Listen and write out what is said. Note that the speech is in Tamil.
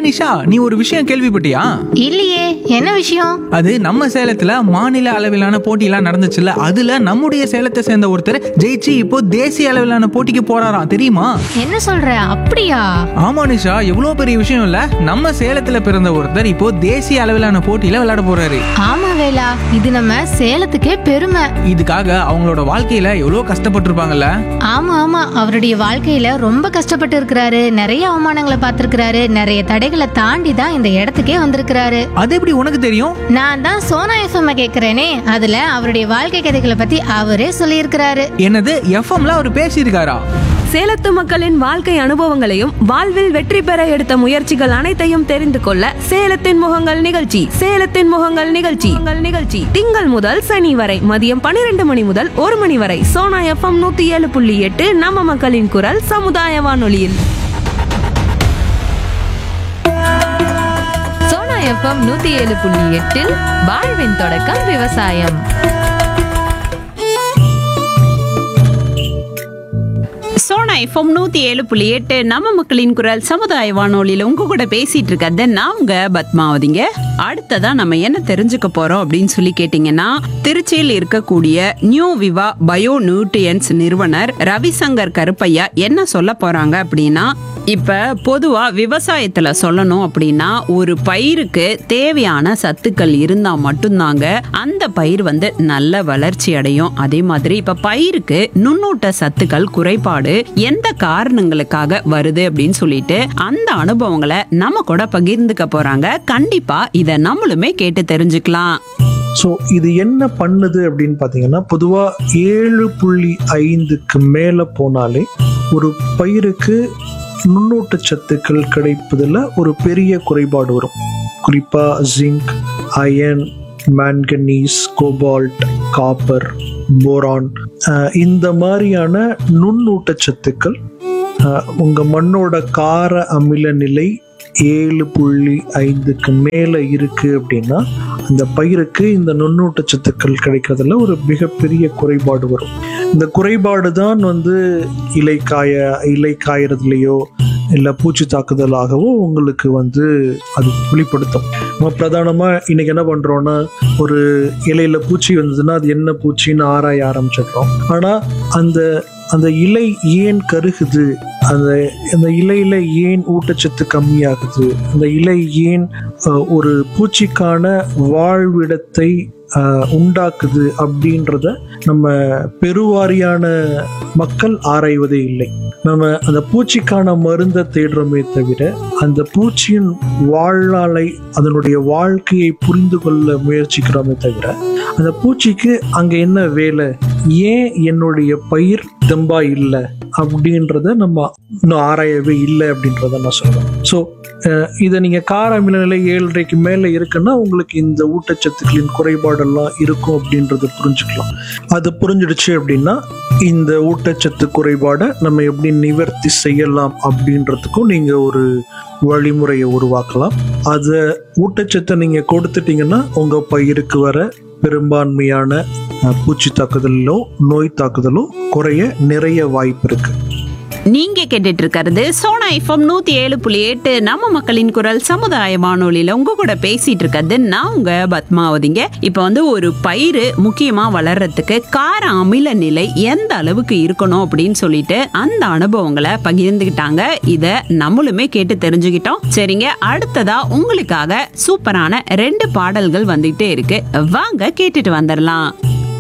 நிஷா நீ ஒரு விஷயம் கேள்விப்பட்டியா இல்லையே என்ன விஷயம் அது நம்ம சேலத்துல மாநில அளவிலான போட்டியெல்லாம் நடந்துச்சுல்ல அதுல நம்முடைய சேலத்தை சேர்ந்த ஒருத்தர் ஜெயிச்சு இப்போ தேசிய அளவிலான போட்டிக்கு போறாராம் தெரியுமா என்ன சொல்ற அப்படியா ஆமா நிஷா எவ்வளவு பெரிய விஷயம் இல்ல நம்ம சேலத்துல பிறந்த ஒருத்தர் இப்போ தேசிய அளவிலான போட்டியில விளையாட போறாரு ஆமா வேலா இது நம்ம சேலத்துக்கே பெருமை இதுக்காக அவங்களோட வாழ்க்கையில எவ்வளவு கஷ்டப்பட்டிருப்பாங்கல்ல ஆமா ஆமா அவருடைய வாழ்க்கையில ரொம்ப கஷ்டப்பட்டு இருக்கிறாரு நிறைய அவமானங்களை பார்த்திருக்கிறாரு நிறைய தடைகளை தாண்டி தான் இந்த இடத்துக்கே வந்திருக்கிறாரு அது எப்படி உனக்கு தெரியும் நான் தான் சோனா எஃப்எம் கேக்குறேனே அதுல அவருடைய வாழ்க்கை கதைகளை பத்தி அவரே சொல்லியிருக்கிறாரு என்னது எஃப்எம்ல அவர் பேசியிருக்காரா சேலத்து மக்களின் வாழ்க்கை அனுபவங்களையும் வாழ்வில் வெற்றி பெற எடுத்த முயற்சிகள் அனைத்தையும் தெரிந்து கொள்ள சேலத்தின் முகங்கள் நிகழ்ச்சி சேலத்தின் முகங்கள் நிகழ்ச்சி உங்கள் நிகழ்ச்சி திங்கள் முதல் சனி வரை மதியம் பன்னிரண்டு மணி முதல் ஒரு மணி வரை சோனா எஃப்எம் நூத்தி ஏழு புள்ளி எட்டு நம்ம மக்களின் குரல் சமுதாய வானொலியில் சோனா எஃப்எம் நூத்தி ஏழு புள்ளி எட்டில் வாழ்வின் தொடக்கம் விவசாயம் சோனா எஃப்எம் நூத்தி ஏழு புள்ளி எட்டு நம்ம மக்களின் குரல் சமுதாய வானொலியில உங்க கூட பேசிட்டு இருக்கிறது நான் உங்க பத்மாவதிங்க அடுத்ததா நம்ம என்ன தெரிஞ்சுக்க போறோம் அப்படின்னு சொல்லி கேட்டீங்கன்னா திருச்சியில் இருக்கக்கூடிய நியூ விவா பயோ நியூட்ரியன்ஸ் நிறுவனர் ரவிசங்கர் கருப்பையா என்ன சொல்ல போறாங்க அப்படின்னா இப்ப பொதுவா விவசாயத்துல சொல்லணும் அப்படின்னா ஒரு பயிருக்கு தேவையான சத்துக்கள் இருந்தா மட்டும்தாங்க அந்த பயிர் வந்து நல்ல வளர்ச்சி அடையும் அதே மாதிரி இப்ப பயிருக்கு நுண்ணூட்ட சத்துக்கள் குறைபாடு எந்த காரணங்களுக்காக வருது அப்படின்னு சொல்லிட்டு அந்த அனுபவங்களை நம்ம கூட பகிர்ந்துக்க போறாங்க கண்டிப்பா இத நம்மளுமே கேட்டு தெரிஞ்சுக்கலாம் ஸோ இது என்ன பண்ணுது அப்படின்னு பார்த்தீங்கன்னா பொதுவாக ஏழு புள்ளி ஐந்துக்கு மேலே போனாலே ஒரு பயிருக்கு நுண்ணூட்ட சத்துக்கள் கிடைப்பதில் ஒரு பெரிய குறைபாடு வரும் குறிப்பாக zinc iron manganese cobalt copper boron இந்த மாதிரியான நுண்ணூட்டச்சத்துக்கள் அஹ், உங்க மண்ணோட கார அமில நிலை ஏழு புள்ளி ஐந்துக்கு மேலே இருக்கு அப்படின்னா அந்த பயிருக்கு இந்த நுண்ணூட்டச்சத்துக்கள் கிடைக்கிறதுல ஒரு மிகப்பெரிய குறைபாடு வரும் இந்த குறைபாடு தான் வந்து இலை காய இலை காயறதுலையோ இல்லை பூச்சி தாக்குதலாகவோ உங்களுக்கு வந்து அது வெளிப்படுத்தும் நம்ம பிரதானமாக இன்னைக்கு என்ன பண்ணுறோன்னா ஒரு இலையில பூச்சி வந்ததுன்னா அது என்ன பூச்சின்னு ஆராய ஆரம்பிச்சிடுறோம் ஆனால் அந்த அந்த இலை ஏன் கருகுது அந்த அந்த இலையில ஏன் ஊட்டச்சத்து கம்மியாகுது அந்த இலை ஏன் அஹ், ஒரு பூச்சிக்கான வாழ்விடத்தை அஹ், உண்டாக்குது அப்படின்றத நம்ம பெருவாரியான மக்கள் ஆராய்வதே இல்லை நம்ம அந்த பூச்சிக்கான மருந்தை தேடுறோமே தவிர அந்த பூச்சியின் வாழ்நாளை அதனுடைய வாழ்க்கையை புரிந்து கொள்ள முயற்சிக்கிறோமே தவிர அந்த பூச்சிக்கு அங்க என்ன வேலை ஏன் என்னுடைய பயிர் தெம்பா இல்லை அப்படின்றத நம்ம இன்னும் ஆராயவே இல்லை அப்படின்றத நான் சொல்றேன் ஸோ இதை நீங்க கார அமில நிலை ஏழரைக்கு மேல இருக்குன்னா உங்களுக்கு இந்த ஊட்டச்சத்துக்களின் குறைபாடெல்லாம் இருக்கும் அப்படின்றத புரிஞ்சுக்கலாம் அது புரிஞ்சிடுச்சு அப்படின்னா இந்த ஊட்டச்சத்து குறைபாடை நம்ம எப்படி நிவர்த்தி செய்யலாம் அப்படின்றதுக்கும் நீங்க ஒரு வழிமுறையை உருவாக்கலாம் அதை ஊட்டச்சத்தை நீங்க கொடுத்துட்டீங்கன்னா உங்க பயிருக்கு வர பெரும்பான்மையான அஹ், பூச்சி தாக்குதலோ நோய் தாக்குதலோ குறைய நிறைய வாய்ப்பு இருக்கு நீங்க கேட்டுட்டு இருக்கிறது சோனா எஃப்எம் நூத்தி ஏழு புள்ளி எட்டு நம்ம மக்களின் குரல் சமுதாய வானொலியில உங்க கூட பேசிட்டு இருக்கிறது நான் உங்க பத்மாவதிங்க இப்ப வந்து ஒரு பயிர் முக்கியமா வளர்றதுக்கு கார அமில நிலை எந்த அளவுக்கு இருக்கணும் அப்படின்னு சொல்லிட்டு அந்த அனுபவங்களை பகிர்ந்துகிட்டாங்க இத நம்மளுமே கேட்டு தெரிஞ்சுக்கிட்டோம் சரிங்க அடுத்ததா உங்களுக்காக சூப்பரான ரெண்டு பாடல்கள் வந்துகிட்டே இருக்கு வாங்க கேட்டுட்டு வந்துடலாம்